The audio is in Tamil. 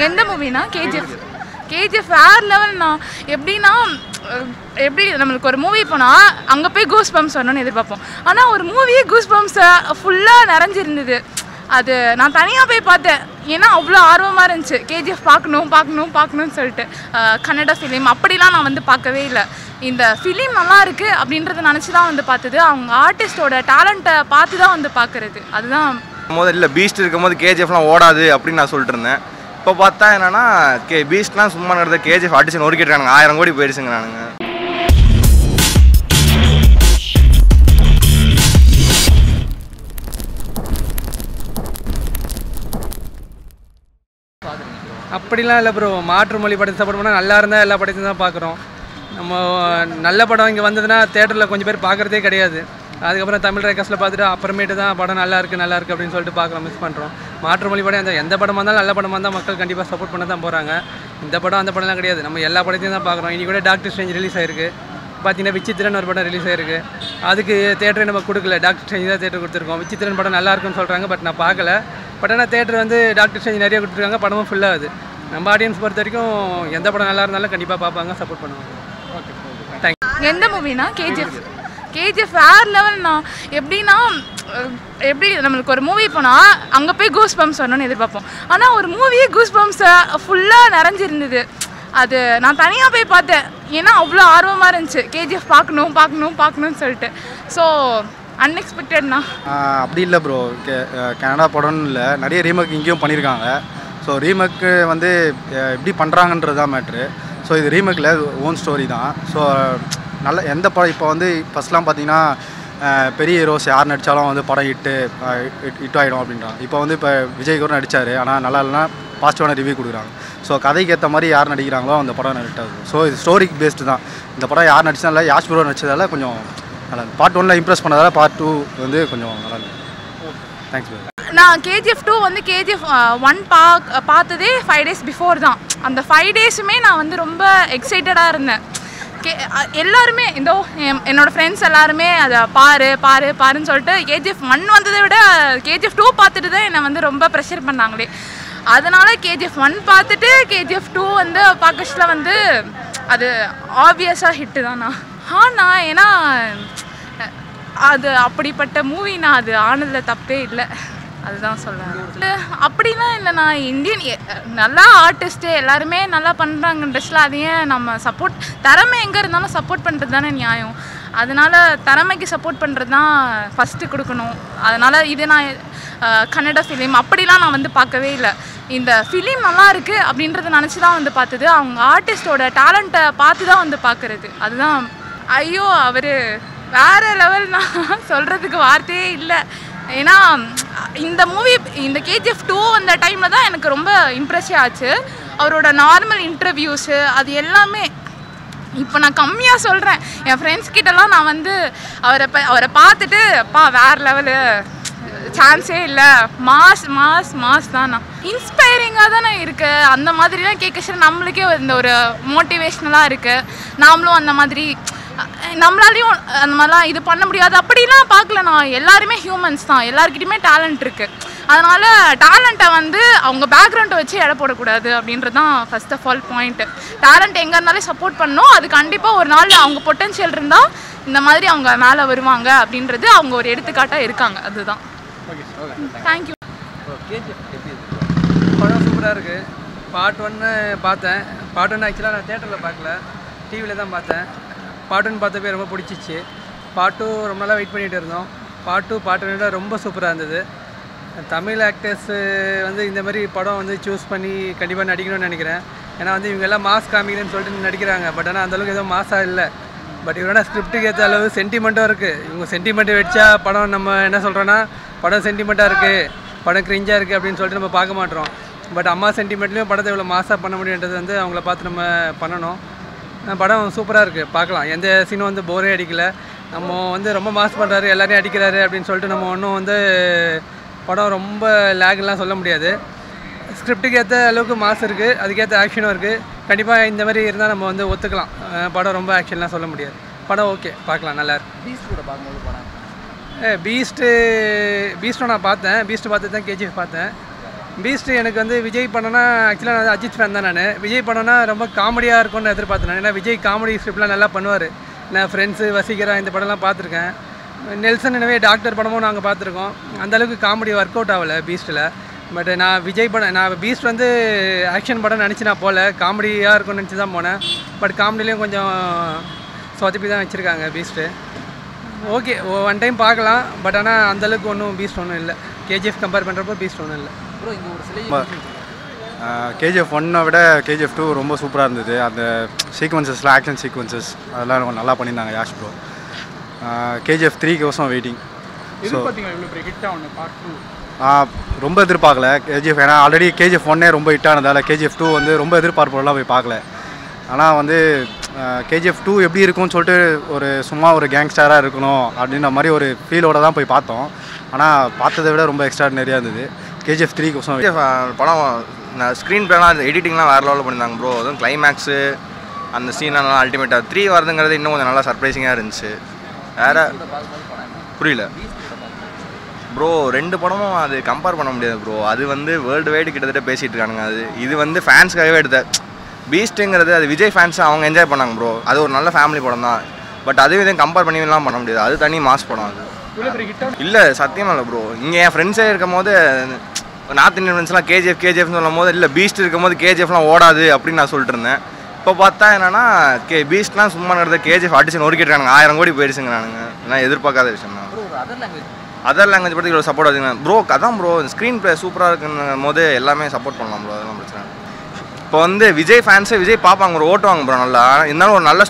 எந்த மூவினா கேஜிஎஃப் கேஜிஎஃப் வேறு லெவல்ண்ணா எப்படின்னா அஹ், எப்படி நம்மளுக்கு ஒரு மூவி போனால் அங்கே போய் கூஸ் பம்ப்ஸ் வரணும்னு எதிர்பார்ப்போம் ஆனால் ஒரு மூவியே கூஸ் பம்ப்ஸை ஃபுல்லாக நிறைஞ்சிருந்தது அது நான் தனியாக போய் பார்த்தேன் ஏன்னா அவ்வளோ ஆர்வமாக இருந்துச்சு கேஜிஎஃப் பார்க்கணும் பார்க்கணும் பார்க்கணும்னு சொல்லிட்டு அஹ், கன்னட ஃபிலிம் அப்படிலாம் நான் வந்து பார்க்கவே இல்லை இந்த ஃபிலிம் நல்லா இருக்கு அப்படின்றத நினச்சி தான் வந்து பார்த்தது அவங்க ஆர்டிஸ்டோட டேலண்ட்டை பார்த்து தான் வந்து பார்க்குறது அதுதான் முதல்ல இல்லை பீஸ்ட் இருக்கும்போது கேஜிஎஃப்லாம் ஓடாது அப்படின்னு நான் சொல்லிட்டு இருந்தேன் இப்போ பார்த்தா என்னன்னா கே பீஸ்ட்லாம் சும்மா நடந்த கேஜிஎஃப் அடிச்சு நொறுக்கிட்டானுங்க ஆயிரம் கோடி போயிடுச்சுங்க நானுங்க அப்படிலாம் இல்லை ப்ரோ மாற்று மொழி படத்தை சப்போர்ட் பண்ணால் நல்லா இருந்தால் எல்லா படத்தையும் தான் பார்க்குறோம் நம்ம நல்ல படம் இங்கே வந்ததுன்னா தேட்டரில் கொஞ்சம் பேர் பார்க்குறதே கிடையாது அதுக்கப்புறம் தமிழ் ரேக்கர்ஸில் பார்த்துட்டு அப்புறமேட்டு தான் படம் நல்லா இருக்குது நல்லா இருக்குது அப்படின்னு சொல்லிட்டு பார்க்குறோம் மிஸ் பண்ணுறோம் மாற்று மொழி படம் எந்த எந்த படமாக இருந்தாலும் நல்ல படமாக இருந்தால் மக்கள் கண்டிப்பாக சப்போர்ட் பண்ண தான் போகிறாங்க இந்த படம் அந்த படம்லாம் கிடையாது நம்ம எல்லா படத்தையும் தான் பார்க்குறோம் இனி கூட டாக்டர் ஸ்ட்ரேஞ்ச் ரிலீஸ் ஆயிருக்கு பார்த்தீங்கன்னா விசித்திரன் ஒரு படம் ரிலீஸ் ஆயிருக்கு அதுக்கு தேட்டரே நம்ம கொடுக்கல டாக்டர் ஸ்ட்ரேஞ்ச் தான் தேட்டர் கொடுத்துருக்கோம் விசித்திரன் படம் நல்லா இருக்குன்னு சொல்கிறாங்க பட் நான் பார்க்கல பட் ஆனால் தேட்டர் வந்து டாக்டர் ஸ்ட்ரேஞ்ச் நிறைய கொடுத்துருக்காங்க படமும் ஃபுல்லாகுது நம்ம ஆடியன்ஸ் பொறுத்த வரைக்கும் எந்த படம் நல்லா இருந்தாலும் கண்டிப்பாக பார்ப்பாங்க சப்போர்ட் பண்ணுவாங்க ஓகே தேங்க்யூ எந்த மூவினா கேஜிஎஃப் கேஜிஎஃப் வேறு லெவல்ண்ணா எப்படின்னா அஹ், எப்படி நம்மளுக்கு ஒரு மூவி போனால் அங்கே போய் கூஸ் பம்ப்ஸ் வரணும்னு எதிர்பார்ப்போம் ஆனால் ஒரு மூவியே கூஸ் பம்ப்ஸை ஃபுல்லாக நிறைஞ்சிருந்தது அது நான் தனியாக போய் பார்த்தேன் ஏன்னா அவ்வளோ ஆர்வமாக இருந்துச்சு கேஜிஎஃப் பார்க்கணும் பார்க்கணும் பார்க்கணும்னு சொல்லிட்டு ஸோ அன்எக்ஸ்பெக்டட்ண்ணா ஆஹ் அப்படி இல்லை ப்ரோ கே அஹ் கனடா படம்னு இல்லை நிறைய ரீமேக் இங்கேயும் பண்ணியிருக்காங்க ஸோ ரீமேக்கு வந்து அஹ் எப்படி பண்ணுறாங்கன்றது தான் மேட்ரு ஸோ இது ரீமேக்கில் ஓன் ஸ்டோரி தான் ஸோ நல்ல எந்த படம் இப்போ வந்து ஃபஸ்ட்லாம் பார்த்தீங்கன்னா அஹ் பெரிய ஹீரோஸ் யார் நடித்தாலும் வந்து படம் ஹிட்டு ஹிட் ஆகிடும் அப்படின்றாங்க இப்போ வந்து இப்போ விஜய் கூட நடித்தார் ஆனால் நல்லா இல்லைன்னா பாசிட்டிவான ரிவ்யூ கொடுக்குறாங்க ஸோ கதைக்கு ஏற்ற மாதிரி யார் நடிக்கிறாங்களோ அந்த படம் ஹிட் ஆகுது ஸோ இது ஸ்டோரிக்கு பேஸ்டு தான் இந்த படம் யார் நடிச்சதால யாஷ் ப்ரோ நடிச்சதால கொஞ்சம் நல்லா பார்ட் ஒன்ல இம்ப்ரெஸ் பண்ணதால பார்ட் டூ வந்து கொஞ்சம் நல்லா இருக்கு தேங்க்ஸ் ப்ரோ நான் கேஜிஎஃப் டூ வந்து கேஜிஎஃப் ஒன் பா பார்த்ததே ஃபைவ் டேஸ் பிஃபோர் தான் அந்த ஃபைவ் டேஸுமே நான் வந்து ரொம்ப எக்ஸைட்டடாக இருந்தேன் கே அ- எல்லாருமே இந்த என்னோட ஃப்ரெண்ட்ஸ் எல்லாருமே அதை பாரு பாரு பாருன்னு சொல்லிட்டு கேஜிஎஃப் ஒன் வந்ததை விட கேஜிஎஃப் டூ பார்த்துட்டு தான் என்னை வந்து ரொம்ப ப்ரெஷர் பண்ணாங்களே அதனால கேஜிஎஃப் ஒன் பார்த்துட்டு கேஜிஎஃப் டூ வந்து பார்க்கச்சில் வந்து அது ஆப்வியஸாக ஹிட்டு தானா ஆனா ஏன்னா அது அப்படிப்பட்ட மூவி நான் அது ஆனதில் தப்பே இல்லை அதுதான் சொல்லுவேன் அப்படிலாம் இல்லை நான் இந்தியன் எ- நல்லா ஆர்டிஸ்ட்டு எல்லாருமே நல்லா பண்ணுறாங்கன்றச்சுல அதையே நம்ம சப்போர்ட் திறமை எங்கே இருந்தாலும் சப்போர்ட் பண்ணுறது தானே நியாயம் அதனால திறமைக்கு சப்போர்ட் பண்ணுறது தான் ஃபஸ்ட்டு கொடுக்கணும் அதனால் இது நான் அஹ், கன்னட ஃபிலிம் அப்படிலாம் நான் வந்து பார்க்கவே இல்லை இந்த ஃபிலிம் நல்லா இருக்கு அப்படின்றத நினச்சி தான் வந்து பார்த்தது அவங்க ஆர்டிஸ்டோட டேலண்ட்டை பார்த்து தான் வந்து பார்க்குறது அதுதான் ஐயோ அவர் வேற லெவல் நான் சொல்கிறதுக்கு வார்த்தையே இல்லை ஏன்னா இந்த மூவி இந்த கேஜிஎஃப் டூ அந்த டைமில் தான் எனக்கு ரொம்ப இம்ப்ரெஸ்ஸே ஆச்சு அவரோட நார்மல் இன்டர்வியூஸு அது எல்லாமே இப்போ நான் கம்மியாக சொல்கிறேன் என் ஃப்ரெண்ட்ஸ் கிட்டலாம் நான் வந்து அவரை ப அவரை பார்த்துட்டு அப்பா வேற லெவலு சான்ஸே இல்லை மாஸ் மாஸ் மாஸ் தான் இன்ஸ்பைரிங்காக தானே இருக்கு அந்த மாதிரிலாம் கேட்க நம்மளுக்கே இந்த ஒரு மோட்டிவேஷ்னலாக இருக்குது நாமளும் அந்த மாதிரி அஹ், நம்மளாலையும் அந்த மாதிரிலாம் இது பண்ண முடியாது அப்படிலாம் பார்க்கல நான் எல்லாருமே ஹியூமன்ஸ் தான் எல்லாருக்கிட்டையுமே டேலண்ட் இருக்குது அதனால் டேலண்ட்டை வந்து அவங்க பேக்ரவுண்டை வச்சு எடை போடக்கூடாது அப்படின்றது தான் first of all point talent எங்கே இருந்தாலும் சப்போர்ட் பண்ணணும் அது கண்டிப்பாக ஒரு நாள் அவங்க பொட்டன்ஷியல் இருந்தால் இந்த மாதிரி அவங்க மேலே வருவாங்க அப்படின்றது அவங்க ஒரு எடுத்துக்காட்டாக இருக்காங்க அதுதான் தேங்க்யூ படம் சூப்பராக இருக்குது பார்ட் ஒன்று பார்த்தேன் பார்ட் ஒன்று ஆக்சுவலாக நான் தேட்டரில் பார்க்கல டிவியில் தான் பார்த்தேன் பார்ட் ஒன் பார்த்தப்பே ரொம்ப பிடிச்சிச்சு பார்ட் டூ ரொம்ப நாளாக வெயிட் பண்ணிகிட்டு இருந்தோம் பார்ட் டூ பார்ட் ஒன்னோட ரொம்ப சூப்பராக இருந்தது தமிழ் ஆக்டர்ஸு வந்து இந்த மாதிரி படம் வந்து சூஸ் பண்ணி கண்டிப்பாக நடிக்கணும்னு நினைக்கிறேன் ஏன்னா வந்து இவங்க எல்லாம் மாஸ் காமிக்கணும்னு சொல்லிட்டு நடிக்கிறாங்க பட் ஆனால் அந்தளவுக்கு எதுவும் மாஸாக இல்லை பட் இவரோட ஸ்கிரிப்டுக்கு ஏற்ற அளவு சென்டிமெண்ட்டும் இருக்குது இவங்க சென்டிமெண்ட் வச்சா படம் நம்ம என்ன சொல்கிறோன்னா படம் சென்டிமெண்ட்டாக இருக்குது படம் கிரிஞ்சாக இருக்குது அப்படின்னு சொல்லிட்டு நம்ம பார்க்க மாட்டோம் பட் அம்மா சென்டிமெண்ட்லேயும் படத்தை இவ்வளோ மாசாக பண்ண முடியுன்றது வந்து அவங்கள பார்த்து நம்ம பண்ணணும் அஹ் படம் சூப்பராக இருக்குது பார்க்கலாம் எந்த சீனும் வந்து போரே அடிக்கல நம்ம வந்து ரொம்ப மாஸ் பண்ணுறாரு எல்லாரையும் அடிக்கிறாரு அப்படின்னு சொல்லிட்டு நம்ம ஒன்றும் வந்து படம் ரொம்ப லேக்லாம் சொல்ல முடியாது ஸ்கிரிப்டுக்கு ஏற்ற அளவுக்கு மாஸ் இருக்குது அதுக்கேற்ற ஆக்ஷனும் இருக்குது கண்டிப்பாக இந்த மாதிரி இருந்தால் நம்ம வந்து ஒத்துக்கலாம் அஹ் படம் ரொம்ப ஆக்ஷன்லாம் சொல்ல முடியாது படம் ஓகே பார்க்கலாம் நல்லா இருக்கு பீஸ் கூட பார்க்கும்போது படம் ஏ பீஸ்ட்டு பீஸ்ட்டை நான் பார்த்தேன் பீஸ்ட் பார்த்து தான் கேஜிஎஃப் பார்த்தேன் பீஸ்ட் எனக்கு வந்து விஜய் படம்னா ஆக்சுவலாக நான் அஜித் ஃபேன் தான் நான் விஜய் படம்னா ரொம்ப காமெடியாக இருக்கும்னு எதிர்பார்த்தேன் நான் ஏன்னா விஜய் காமெடி ஸ்கிரிப்ட்லாம் நல்லா பண்ணுவார் நான் ஃப்ரெண்ட்ஸு வசீகரா இந்த படம்லாம் பார்த்துருக்கேன் நெல்சன் எனவே டாக்டர் படமும் நாங்கள் பார்த்துருக்கோம் அந்த அளவுக்கு காமெடி ஒர்க் அவுட் ஆகலை பீஸ்ட்டில் பட் நான் விஜய் படம் நான் பீஸ்ட் வந்து ஆக்ஷன் படம் நினச்சி நான் போகல காமெடியாக இருக்கும்னு நினச்சி தான் போனேன் பட் காமெடிலையும் கொஞ்சம் சொதப்பி தான் வச்சுருக்காங்க பீஸ்ட்டு ஓகே ஒன் டைம் பார்க்கலாம் பட் ஆனால் அந்தளவுக்கு ஒன்றும் பீஸ்ட் ஒன்றும் இல்லை கேஜிஎஃப் கம்பேர் பண்ணுறப்போ பீஸ்ட் ஒன்றும் இல்லை கேஜிஎஃப் ஒன்னை விட கேஜிஎஃப் டூ ரொம்ப சூப்பராக இருந்தது அந்த சீக்வன்சஸ்லாம் ஆக்ஷன் சீக்வன்சஸ் அதெல்லாம் ரொம்ப நல்லா பண்ணியிருந்தாங்க யாஷ் ப்ரோ கேஜிஎஃப் த்ரீக்கு வருஷம் வெயிட்டிங் ஸோ ரொம்ப எதிர்பார்க்கல கேஜிஎஃப் ஏன்னா ஆல்ரெடி கேஜிஎஃப் ஒன்னே ரொம்ப ஹிட் ஆனதால் கேஜிஎஃப் டூ வந்து ரொம்ப எதிர்பார்ப்போடலாம் போய் பார்க்கல ஆனால் வந்து கேஜிஎஃப் டூ எப்படி இருக்கும்னு சொல்லிட்டு ஒரு சும்மா ஒரு கேங்ஸ்டராக இருக்கணும் அப்படின்ற மாதிரி ஒரு ஃபீலோட தான் போய் பார்த்தோம் ஆனால் பார்த்ததை விட ரொம்ப எக்ஸ்ட்ராடினரியாக இருந்தது கேஜிஎஃப் த்ரீ கொசம் KGF, அஹ், படம் நான் ஸ்க்ரீன் பிளேலாம் அந்த எடிட்டிங்லாம் வேறு லெவலில் பண்ணியிருந்தாங்க ப்ரோ அதுவும் கிளைமேக்ஸு அந்த சீனெல்லாம் அல்டிமேட்டாக த்ரீ வரதுங்கிறது இன்னும் கொஞ்சம் நல்லா சர்ப்ரைசிங்காக இருந்துச்சு வேற புரியல ப்ரோ ரெண்டு படமும் அது கம்பேர் பண்ண முடியாது ப்ரோ அது வந்து வேர்ல்டு வைடு கிட்டத்தட்ட பேசிகிட்டு இருக்கானுங்க அது இது வந்து ஃபேன்ஸ்க்காகவே எடுத்த பீஸ்ட்டுங்கிறது அது விஜய் ஃபேன்ஸ் அவங்க என்ஜாய் பண்ணாங்க ப்ரோ அது ஒரு நல்ல ஃபேமிலி படம் தான் பட் அதுவும் இதையும் கம்பேர் பண்ணிலாம் பண்ண முடியாது அது தனி மாஸ் படம் அது இல்லை சத்தியமாக இல்லை ப்ரோ இங்கே என் ஃப்ரெண்ட்ஸே இருக்கும் போது நார்த் இந்தியன் ஃப்ரெண்ட்ஸ்லாம் கேஜிஎஃப் கேஜிஎஃப்னு சொல்லும் போது இல்லை பீஸ்ட் இருக்கும் போது கேஜிஎஃப்லாம் ஓடாது அப்படின்னு நான் சொல்லிட்டு இருந்தேன் இப்போ பார்த்தா என்னன்னா கே பீஸ்ட்லாம் சும்மா நடந்த கேஜிஎஃப் அடிச்சு நொறுக்கிட்டானுங்க ஆயிரம் கோடி போயிடுச்சுங்கிறானுங்க நான் எதிர்பார்க்காத விஷயம் தான் அதர் லாங்குவேஜ் பற்றி இவ்வளோ சப்போர்ட் வச்சுங்க ப்ரோ அதான் ப்ரோ ஸ்க்ரீன் ப்ளே சூப்பராக இருக்குன்னும் போது எல்லாமே சப்போர்ட் பண்ணலாம் ப்ரோ அதெல்லாம் பிரச்சனை இல்லை. இப்போ வந்து விஜய் ஃபேன்ஸே விஜய் பார்ப்பாங்க ப்ரோ ஓட்டுவாங்க ப்ரோ நல்லா இருந்தாலும் ஒரு நல்ல